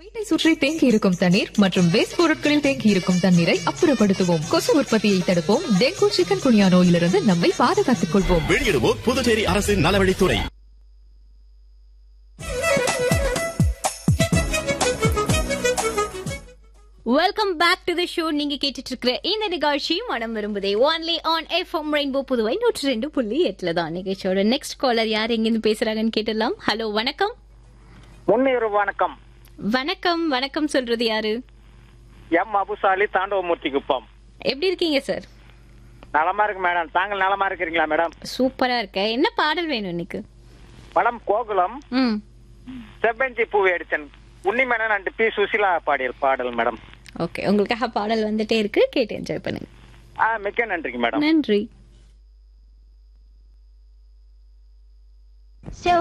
வீட்டை சுற்றி தேங்கி இருக்கும் தண்ணீர் மற்றும் வேஸ்ட் பொருட்களில் தேங்கி இருக்கும் தண்ணீரை அப்புறப்படுத்துவோம் கொசு உற்பத்தியை தடுப்போம் டெங்கு சிக்கன் குனியா நோயிலிருந்து நம்மை பாதுகாத்துக் கொள்வோம் வெளியிடுவோர் புதுச்சேரி அரசின் நலவழித்துறை welcome back to the show நீங்க கேட்டுட்டு இருக்கிற இந்த நிகழ்ச்சி மனம் விரும்புதே only on FM rainbow Puduvai நூற்றி ரெண்டு புள்ளி எட்டுல தான் நிகழ்ச்சியோட நெக்ஸ்ட் காலர் யார் எங்கிருந்து பேசுறாங்கன்னு கேட்டலாம் ஹலோ வணக்கம் முன்னேறு வணக்கம் வணக்கம் வணக்கம் சொல்றது யாரு எம் அபுசாலி தாண்டவமூர்த்தி குப்பம் எப்படி இருக்கீங்க சார் நலமா இருக்கு மேடம் தாங்கள் நலமா இருக்கிறீங்களா மேடம் சூப்பரா இருக்க என்ன பாடல் வேணும் இன்னைக்கு மேடம் கோகுலம் ம் செவ்வஞ்சி பூவை அடிச்சன் உன்னிமேனன் அண்ட் பி சுசிலா பாடிய பாடல் மேடம் ஓகே உங்களுக்காக பாடல் வந்துட்டே இருக்கு கேட்டு என்ஜாய் பண்ணுங்க ஆ மிக்க நன்றிங்க மேடம் நன்றி So